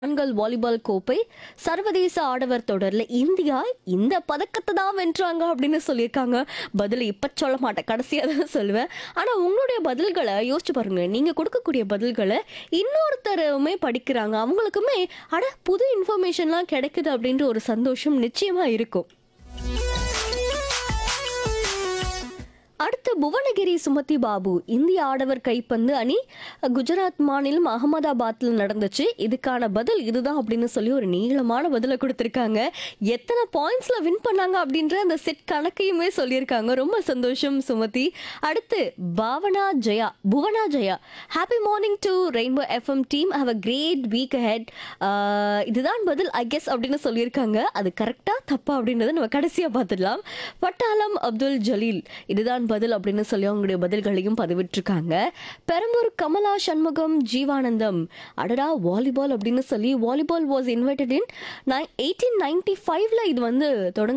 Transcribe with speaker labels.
Speaker 1: ஆண்கள் வாலிபால் கோப்பை சர்வதேச ஆடவர் தொடர்ல இந்தியா இந்த பதக்கத்தை தான் வென்றாங்க அப்படின்னு சொல்லியிருக்காங்க பதில் இப்ப சொல்ல மாட்டேன் கடைசியா தான் சொல்லுவேன் ஆனா உங்களுடைய பதில்களை யோசிச்சு பாருங்க நீங்க கொடுக்கக்கூடிய பதில்களை இன்னொருத்தருமே படிக்கிறாங்க அவங்களுக்குமே அட புது இன்ஃபர்மேஷன்லாம் கிடைக்குது அப்படின்ற ஒரு சந்தோஷம் நிச்சயமா இருக்கும் அடுத்து புவனகிரி சுமதி பாபு இந்திய ஆடவர் கைப்பந்து அணி குஜராத் மாநிலம் அகமதாபாத்தில் நடந்துச்சு இதுக்கான பதில் இதுதான் அப்படின்னு சொல்லி ஒரு நீளமான பதிலை கொடுத்துருக்காங்க எத்தனை பாயிண்ட்ஸ்ல வின் பண்ணாங்க அப்படின்ற அந்த செட் கணக்கையுமே சொல்லியிருக்காங்க ரொம்ப சந்தோஷம் சுமதி அடுத்து Bhavana Jaya Bhuvana Jaya happy morning to Rainbow FM team have a great weekend இதுதான் பதில் ஐ கெஸ் அப்படின்னு சொல்லியிருக்காங்க அது கரெக்டா தப்பா அப்படின்றத நம்ம கடைசியா பார்த்துடலாம் பட்டாளம் அப்துல் ஜலீல் இதுதான் பதில் அப்படின்னு சொல்லி அவங்களுடைய பதில்களையும் பதிவிட்டிருக்காங்க பெரம்பூர் கமலா சண்முகம் ஜீவானந்தம் அடடா வாலிபால் அப்படின்னு சொல்லி volleyball was invited in eighteen ninety ஃபைவ்ல இது வந்து தொடங்க